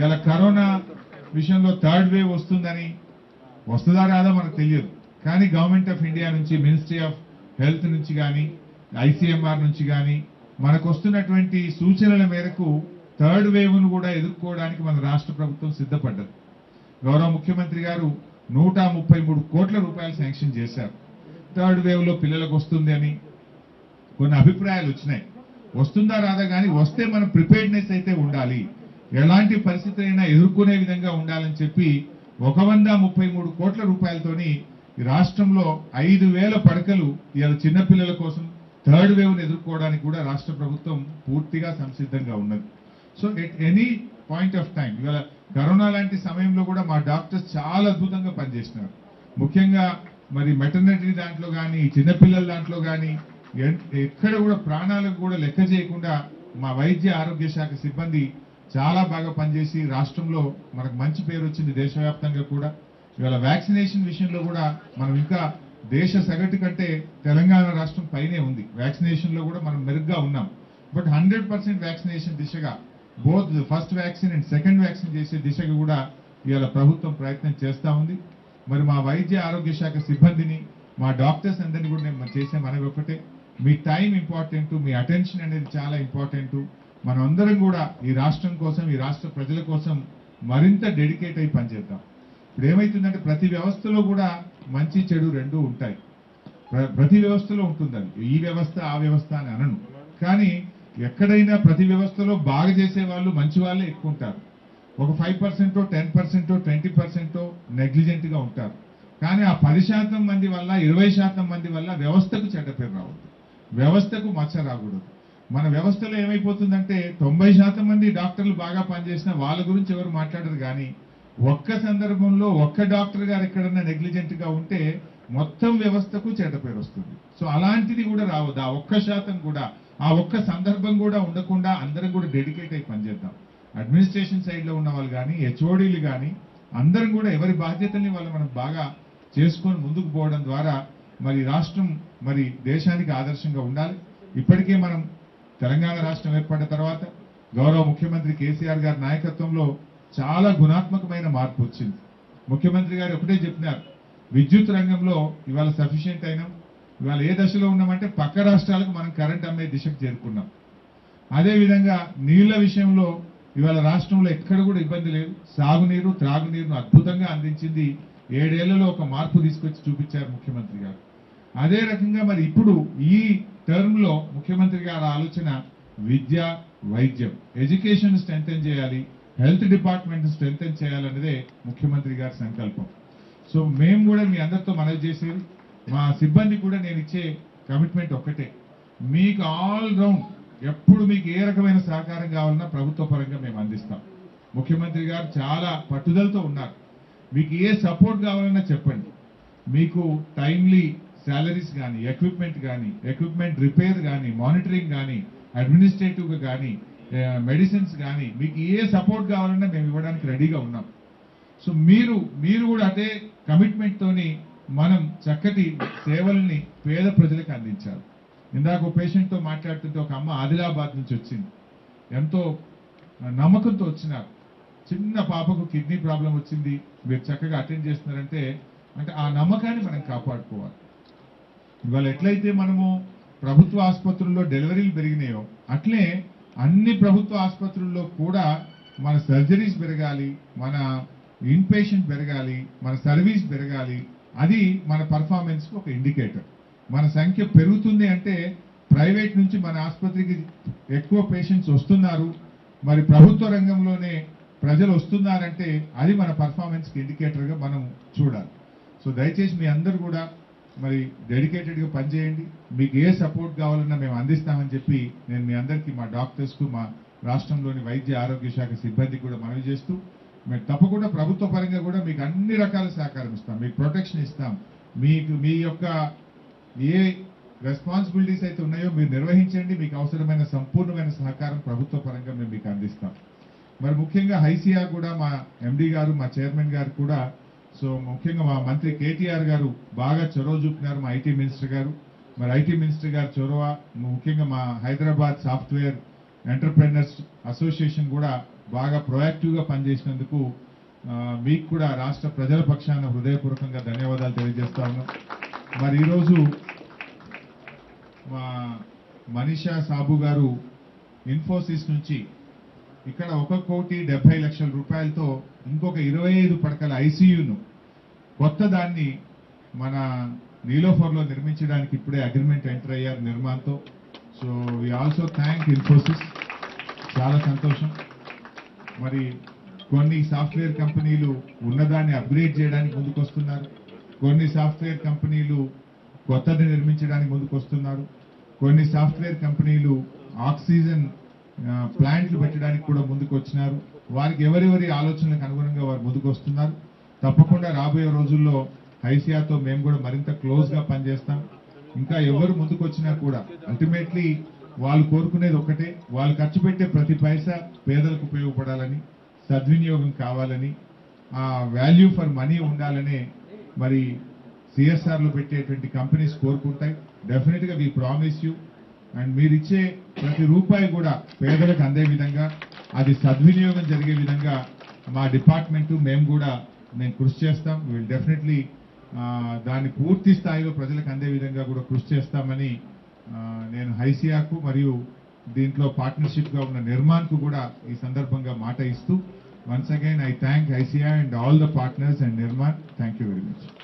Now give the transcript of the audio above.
ఇలా కరోనా విషయంలో third wave వస్తుందని వస్తుందా రాదా మనకు తెలియదు కానీ గవర్నమెంట్ ఆఫ్ ఇండియా నుంచి మినిస్ట్రీ ఆఫ్ హెల్త్ నుంచి కానీ ఐసీఎంఆర్ నుంచి కానీ మనకు వస్తున్నటువంటి సూచనల మేరకు థర్డ్ వేవ్ ను కూడా ఎదుర్కోవడానికి మన రాష్ట్ర ప్రభుత్వం సిద్ధపడ్డది గౌరవ ముఖ్యమంత్రి గారు నూట ముప్పై మూడు కోట్ల రూపాయలు శాంక్షన్ చేశారు థర్డ్ వేవ్ లో పిల్లలకు వస్తుంది అని కొన్ని అభిప్రాయాలు వచ్చినాయి వస్తుందా రాదా కానీ వస్తే మనం ప్రిపేర్డ్నెస్ అయితే ఉండాలి ఎలాంటి పరిస్థితులైనా ఎదుర్కొనే విధంగా ఉండాలని చెప్పి ఒక వంద ముప్పై మూడు కోట్ల రూపాయలతోని ఈ రాష్ట్రంలో ఐదు వేల పడకలు ఇవాళ చిన్నపిల్లల కోసం థర్డ్ వేవ్ ను ఎదుర్కోవడానికి కూడా రాష్ట్ర ప్రభుత్వం పూర్తిగా సంసిద్ధంగా ఉన్నది so at any point of time ఇవాళ కరోనా లాంటి సమయంలో కూడా మా డాక్టర్స్ చాలా అద్భుతంగా పనిచేసినారు ముఖ్యంగా మరి మెటర్నిటీ దాంట్లో కానీ చిన్నపిల్లల దాంట్లో కానీ ఎన్- ఎక్కడ కూడా ప్రాణాలకు కూడా లెక్క చేయకుండా మా వైద్య ఆరోగ్య శాఖ సిబ్బంది చాలా బాగా పనిచేసి రాష్ట్రంలో మనకు మంచి పేరు వచ్చింది దేశవ్యాప్తంగా కూడా ఇవాళ వ్యాక్సినేషన్ విషయంలో కూడా మనం ఇంకా దేశ సగటు కంటే తెలంగాణ రాష్ట్రం పైనే ఉంది వ్యాక్సినేషన్ లో కూడా మనం మెరుగ్గా ఉన్నాం బట్ హండ్రెడ్ పర్సెంట్ వ్యాక్సినేషన్ దిశగా both first vaccine and second vaccine చేసే దిశగా కూడా ఇవాళ ప్రభుత్వం ప్రయత్నం చేస్తా ఉంది మరి మా వైద్య ఆరోగ్య శాఖ సిబ్బందిని మా డాక్టర్స్ అందరినీ కూడా నేను చేసే మనవి ఒకటే మీ టైం ఇంపార్టెంట్ మీ అటెన్షన్ అనేది చాలా ఇంపార్టెంట్ మనం అందరం కూడా ఈ రాష్ట్రం కోసం ఈ రాష్ట్ర ప్రజల కోసం మరింత డెడికేట్ అయి పనిచేద్దాం ఇప్పుడు ఏమైతుందంటే ప్రతి వ్యవస్థలో కూడా మంచి చెడు రెండు ఉంటాయి ప్ర- ప్రతి వ్యవస్థలో ఉంటుంది అది ఈ వ్యవస్థ ఆ వ్యవస్థ అని అనను కానీ ఎక్కడైనా ప్రతి వ్యవస్థలో బాగా చేసే వాళ్ళు మంచి వాళ్ళే ఎక్కువ ఉంటారు ఒక five percent ten percent twenty percent negligent గా ఉంటారు కానీ ఆ పది శాతం మంది వల్ల ఇరవై శాతం మంది వల్ల వ్యవస్థకు చెడ్డ పేరు రావద్దు వ్యవస్థకు మచ్చ రాకూడదు మన వ్యవస్థలో ఏమైపోతుందంటే తొంభై శాతం మంది డాక్టర్లు బాగా పనిచేసిన వాళ్ళ గురించి ఎవరు మాట్లాడరు కానీ ఒక్క సందర్భంలో ఒక్క డాక్టర్ గారు ఎక్కడన్నా నెగ్లిజెంట్ గా ఉంటే మొత్తం వ్యవస్థకు చెడ్డ పేరు వస్తుంది సో అలాంటిది కూడా రావద్దు ఆ ఒక్క శాతం కూడా ఆ ఒక్క సందర్భం కూడా ఉండకుండా అందరం కూడా డెడికేట్ అయి పనిచేద్దాం అడ్మినిస్ట్రేషన్ సైడ్ లో ఉన్న వాళ్ళు కానీ హెచ్ఓడీలు కానీ అందరం కూడా ఎవరి బాధ్యతల్ని వాళ్ళు మనం బాగా చేసుకొని ముందుకు పోవడం ద్వారా మరి రాష్ట్రం మరి దేశానికి ఆదర్శంగా ఉండాలి ఇప్పటికే మనం తెలంగాణ రాష్ట్రం ఏర్పడిన తర్వాత గౌరవ ముఖ్యమంత్రి కేసీఆర్ గారి నాయకత్వంలో చాలా గుణాత్మకమైన మార్పు వచ్చింది ముఖ్యమంత్రి గారు ఒకటే చెప్పినారు విద్యుత్ రంగంలో ఇవాళ సఫిషియెంట్ అయినాం ఇవాళ ఏ దశలో ఉన్నామంటే పక్క రాష్ట్రాలకు మనం కరెంట్ అమ్మే దిశకు చేరుకున్నాం అదే విధంగా నీళ్ల విషయంలో ఇవాళ రాష్ట్రంలో ఎక్కడ కూడా ఇబ్బంది లేదు సాగునీరు త్రాగునీరును అద్భుతంగా అందించింది ఏడేళ్లలో ఒక మార్పు తీసుకొచ్చి చూపించారు ముఖ్యమంత్రి గారు అదే రకంగా మరి ఇప్పుడు ఈ టర్మ్ లో ముఖ్యమంత్రి గారి ఆలోచన విద్య వైద్యం ఎడ్యుకేషన్ స్ట్రెంగ్తెన్ చేయాలి హెల్త్ డిపార్ట్మెంట్ స్ట్రెంగ్తెన్ చేయాలన్నదే ముఖ్యమంత్రి గారి సంకల్పం సో మేము కూడా మీ అందరితో మనవి చేసేది మా సిబ్బంది కూడా నేను ఇచ్చే కమిట్మెంట్ ఒక్కటే మీకు ఆల్ రౌండ్ ఎప్పుడు మీకు ఏ రకమైన సహకారం కావాలన్నా ప్రభుత్వ పరంగా మేము అందిస్తాం ముఖ్యమంత్రి గారు చాలా పట్టుదలతో ఉన్నారు మీకు ఏ సపోర్ట్ కావాలన్నా చెప్పండి మీకు టైమ్లీ శాలరీస్ కానీ ఎక్విప్మెంట్ కానీ ఎక్విప్మెంట్ రిపేర్ కానీ మానిటరింగ్ కానీ అడ్మినిస్ట్రేటివ్ గా కానీ మెడిసిన్స్ కానీ మీకు ఏ సపోర్ట్ కావాలన్నా మేము ఇవ్వడానికి రెడీగా ఉన్నాం సో మీరు మీరు కూడా అదే కమిట్మెంట్ తోని మనం చక్కటి సేవల్ని పేద ప్రజలకు అందించాలి ఇందాక ఒక పేషెంట్ తో మాట్లాడుతుంటే ఒక అమ్మ ఆదిలాబాద్ నుంచి వచ్చింది ఎంతో నమ్మకంతో వచ్చినారు చిన్న పాపకు కిడ్నీ ప్రాబ్లం వచ్చింది మీరు చక్కగా అటెండ్ చేస్తున్నారంటే అంటే ఆ నమ్మకాన్ని మనం కాపాడుకోవాలి ఇవాళ ఎట్లయితే మనము ప్రభుత్వ ఆసుపత్రుల్లో డెలివరీలు పెరిగినాయో అట్లే అన్ని ప్రభుత్వ ఆసుపత్రుల్లో కూడా మన సర్జరీస్ పెరగాలి మన ఇన్ పేషెంట్ పెరగాలి మన సర్వీస్ పెరగాలి అది మన పర్ఫార్మెన్స్ కు ఒక ఇండికేటర్ మన సంఖ్య పెరుగుతుంది అంటే ప్రైవేట్ నుంచి మన ఆసుపత్రికి ఎక్కువ పేషెంట్స్ వస్తున్నారు మరి ప్రభుత్వ రంగంలోనే ప్రజలు వస్తున్నారంటే అది మన పర్ఫార్మెన్స్ కి ఇండికేటర్ గా మనం చూడాలి సో దయచేసి మీ అందరూ కూడా మరి డెడికేటెడ్ గా పనిచేయండి మీకు ఏ సపోర్ట్ కావాలన్నా మేము అందిస్తామని చెప్పి నేను మీ అందరికీ మా డాక్టర్స్ కు మా రాష్ట్రంలోని వైద్య ఆరోగ్య శాఖ సిబ్బందికి కూడా మనవి చేస్తూ మేము తప్పకుండా ప్రభుత్వ పరంగా కూడా మీకు అన్ని రకాల సహకారం ఇస్తాం మీకు ప్రొటెక్షన్ ఇస్తాం మీకు మీ యొక్క ఏ రెస్పాన్సిబిలిటీస్ అయితే ఉన్నాయో మీరు నిర్వహించండి మీకు అవసరమైన సంపూర్ణమైన సహకారం ప్రభుత్వ పరంగా మేము మీకు అందిస్తాం మరి ముఖ్యంగా హైసియా కూడా మా ఎండి గారు మా చైర్మన్ గారు కూడా సో ముఖ్యంగా మా మంత్రి కేటీఆర్ గారు బాగా చొరవ చూపినారు మా ఐటీ మినిస్టర్ గారు మరి ఐటీ మినిస్టర్ గారు చొరవ ముఖ్యంగా మా హైదరాబాద్ సాఫ్ట్వేర్ ఎంటర్ప్రెనర్స్ అసోసియేషన్ కూడా బాగా ప్రొయాక్టివ్గా పనిచేసినందుకు ఆ, మీకు కూడా రాష్ట్ర ప్రజల పక్షాన హృదయపూర్వకంగా ధన్యవాదాలు తెలియజేస్తా ఉన్నాం మరి ఈరోజు మా మనీషా సాబు గారు ఇన్ఫోసిస్ నుంచి ఇక్కడ ఒక కోటి డెబ్బై లక్షల రూపాయలతో ఇంకొక ఇరవై ఐదు పడకల ఐసీయూను కొత్త దాన్ని మన నీలోఫర్లో నిర్మించడానికి ఇప్పుడే అగ్రిమెంట్ ఎంటర్ అయ్యారు నిర్మాణతో so we also thank Infosys చాలా సంతోషం మరి కొన్ని సాఫ్ట్వేర్ కంపెనీలు ఉన్నదాన్ని అప్గ్రేడ్ చేయడానికి ముందుకు వస్తున్నారు కొన్ని సాఫ్ట్వేర్ కంపెనీలు కొత్తది నిర్మించడానికి ముందుకు వస్తున్నారు కొన్ని సాఫ్ట్వేర్ కంపెనీలు ఆక్సిజన్ ఆ, ప్లాంట్లు పెట్టడానికి కూడా ముందుకు వచ్చినారు వారికి ఎవరెవరి ఆలోచనలకు అనుగుణంగా వారు ముందుకు వస్తున్నారు తప్పకుండా రాబోయే రోజుల్లో ఐసియాతో మేము కూడా మరింత క్లోజ్ గా పనిచేస్తాం ఇంకా ఎవరు ముందుకు వచ్చినా కూడా అల్టిమేట్లీ వాళ్ళు కోరుకునేది ఒకటే వాళ్ళు ఖర్చు పెట్టే ప్రతి పైసా పేదలకు ఉపయోగపడాలని సద్వినియోగం కావాలని ఆ వాల్యూ ఫర్ మనీ ఉండాలనే మరి సిఎస్ఆర్ లో పెట్టేటువంటి కంపెనీస్ కోరుకుంటాయి డెఫినెట్ గా వి ప్రామిస్ యూ అండ్ మీరు ఇచ్చే ప్రతి రూపాయి కూడా పేదలకు అందే విధంగా అది సద్వినియోగం జరిగే విధంగా మా డిపార్ట్మెంట్ మేము కూడా మేము కృషి చేస్తాం విల్ డెఫినెట్లీ దాన్ని పూర్తి స్థాయిలో ప్రజలకు అందే విధంగా కూడా కృషి చేస్తామని ఆ, నేను హైసియాకు మరియు దీంట్లో పార్ట్నర్షిప్ గా ఉన్న నిర్మాణ్కు కూడా ఈ సందర్భంగా మాట ఇస్తూ once again I thank ICIA and all the partners and Nirman thank you very much